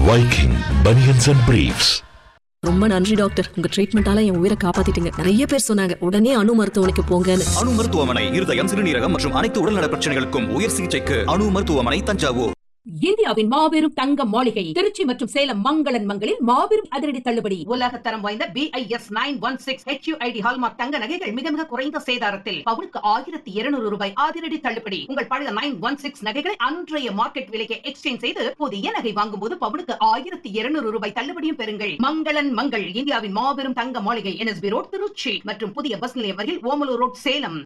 Viking Bunions and Briefs. ரொம்ப நன்றி doctor உங்க ட்ரீட்மெண்டால என் உயிரை காப்பாத்திட்டீங்க நிறைய பேர் சொன்னாங்க உடனே அணு மருத்துவமனைக்கு போங்கன்னு அணு மருத்துவமனை இருதயம் சிறுநீரகம் மற்றும் அனைத்து உடல்நல பிரச்சனைகளுக்கும் உயர் சிகிச்சைக்கு அணு மருத்துவமனை தஞ்சாவூர் இந்தியாவின் மாபெரும் தங்க மாளிகை திருச்சி மற்றும் சேலம் மங்களன் மங்களில் மாபெரும் அதிரடி தள்ளுபடி உலக தரம் வாய்ந்த BIS nine one six HUID hallmark தங்க நகைகள் மிக மிக குறைந்த சேதாரத்தில் பவுனுக்கு ஆயிரத்தி இருநூறு ரூபாய் அதிரடி தள்ளுபடி உங்கள் பழைய நைன் ஒன் சிக்ஸ் நகைகளை அன்றைய மார்க்கெட் விலைக்கு எக்ஸ்சேஞ்ச் செய்து புதிய நகை வாங்கும் போது பவுனுக்கு ஆயிரத்தி இருநூறு ரூபாய் தள்ளுபடியும் பெறுங்கள் மங்களன் மங்கள் இந்தியாவின் மாபெரும் தங்க மாளிகை என்எஸ்பி ரோட் திருச்சி மற்றும் புதிய பஸ் நிலையம் அருகில் ஓமலூர் ரோட் சேலம்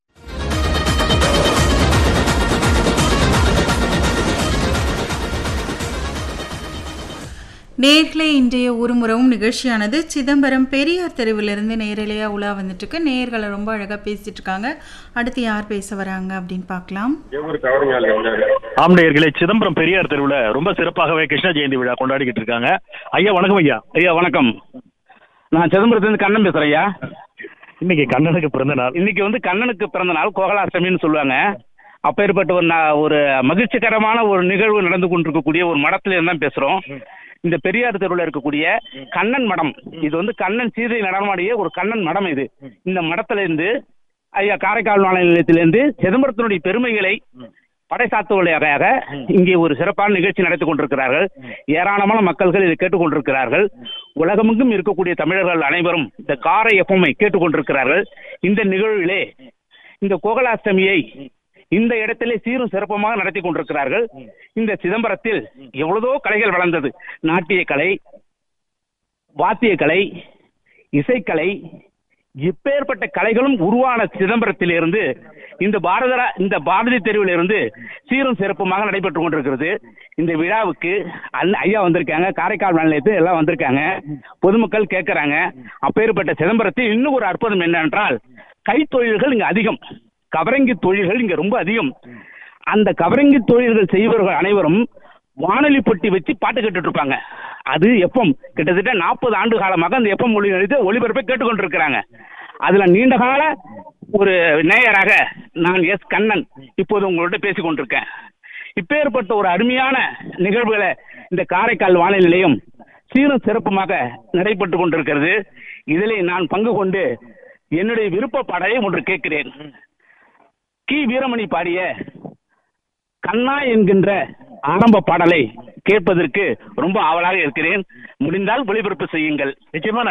நேர்களே இன்றைய ஒருமுறவும் நிகழ்ச்சியானது சிதம்பரம் பெரியார் தெருவிலிருந்து நேரலையாக உலா வந்துட்டுருக்கு நேர்களை ரொம்ப அழகாக பேசிட்டு இருக்காங்க அடுத்து யார் பேச வராங்க அப்படின்னு பார்க்கலாம் ஆம்நேயர்களே சிதம்பரம் பெரியார் தெருவில் ரொம்ப சிறப்பாகவே கிருஷ்ண ஜெயந்தி விழா கொண்டாடிக்கிட்டு இருக்காங்க ஐயா வணக்கம் ஐயா ஐயா வணக்கம் நான் சிதம்பரத்துலேருந்து கண்ணன் பேசுகிறேன் ஐயா இன்னைக்கு கண்ணனுக்கு பிறந்த நாள் இன்னைக்கு வந்து கண்ணனுக்கு பிறந்த நாள் கோகலாஷ்டமின்னு சொல்லுவாங்க அப்பேற்பட்ட ஒரு நா- ஒரு மகிழ்ச்சிகரமான ஒரு நிகழ்வு நடந்து கொண்டிருக்கக்கூடிய ஒரு மடத்துல இருந்து தான் பேசுகிறோம் இந்த பெரியார் தெருவில் இருக்கக்கூடிய கண்ணன் மடம் இது வந்து கண்ணன் சீதை நடமாடிய ஒரு கண்ணன் மடம் இது இந்த மடத்துல இருந்து ஐயா காரைக்கால் வானொலி நிலையத்திலிருந்து சிதம்பரத்தினுடைய பெருமைகளை படைசாத்துவதாக இங்கே ஒரு சிறப்பான நிகழ்ச்சி நடத்தி கொண்டிருக்கிறார்கள் ஏராளமான மக்கள்கள் இதை கேட்டுக்கொண்டிருக்கிறார்கள் உலகமெங்கும் இருக்கக்கூடிய தமிழர்கள் அனைவரும் இந்த காரை எஃப்எம்ஐ கேட்டுக்கொண்டிருக்கிறார்கள் இந்த நிகழ்விலே இந்த கோகலாஷ்டமியை இந்த இடத்திலே சீரும் சிறப்புமாக நடத்தி கொண்டிருக்கிறார்கள் இந்த சிதம்பரத்தில் எவ்வளவோ கலைகள் வளர்ந்தது நாட்டிய கலை வாத்திய கலை இசைக்கலை இப்பேற்பட்ட கலைகளும் உருவான சிதம்பரத்திலிருந்து இந்த பாரத இந்த பாரதி தெருவிலிருந்து சீரும் சிறப்புமாக நடைபெற்று கொண்டிருக்கிறது இந்த விழாவுக்கு அண்ணன் ஐயா வந்திருக்காங்க காரைக்கால் மாநிலத்தில் எல்லாம் வந்திருக்காங்க பொதுமக்கள் கேட்கறாங்க அப்பேற்பட்ட சிதம்பரத்தில் இன்னும் ஒரு அற்புதம் என்னவென்றால் கைத்தொழில்கள் இங்க அதிகம் கவரங்கி தொழில்கள் இங்க ரொம்ப அதிகம் அந்த கவரங்கி தொழில்கள் செய்பவர்கள் அனைவரும் வானொலி பெட்டி வச்சு பாட்டு கேட்டுட்டு இருப்பாங்க அது எஃப்எம் கிட்டத்தட்ட நாற்பது ஆண்டு காலமாக அந்த எஃப்எம் மொழி நிலையத்தை ஒளிபரப்பை கேட்டுக்கொண்டிருக்கிறாங்க அதுல நீண்ட கால ஒரு நேயராக நான் எஸ் கண்ணன் இப்போது உங்களோட பேசிக் கொண்டிருக்கேன் இப்பேற்பட்ட ஒரு அருமையான நிகழ்வுகளை இந்த காரைக்கால் வானொலி நிலையம் சீரும் சிறப்புமாக நடைபெற்று கொண்டிருக்கிறது இதிலே நான் பங்கு கொண்டு என்னுடைய விருப்ப பாடலை ஒன்று கேட்கிறேன் கி வீரமணி பாடிய கண்ணா என்கின்ற ஆரம்ப பாடலை கேட்பதற்கு ரொம்ப ஆவலாக இருக்கிறேன் முடிந்தால் ஒளிபரப்பு செய்யுங்கள் நிச்சயமா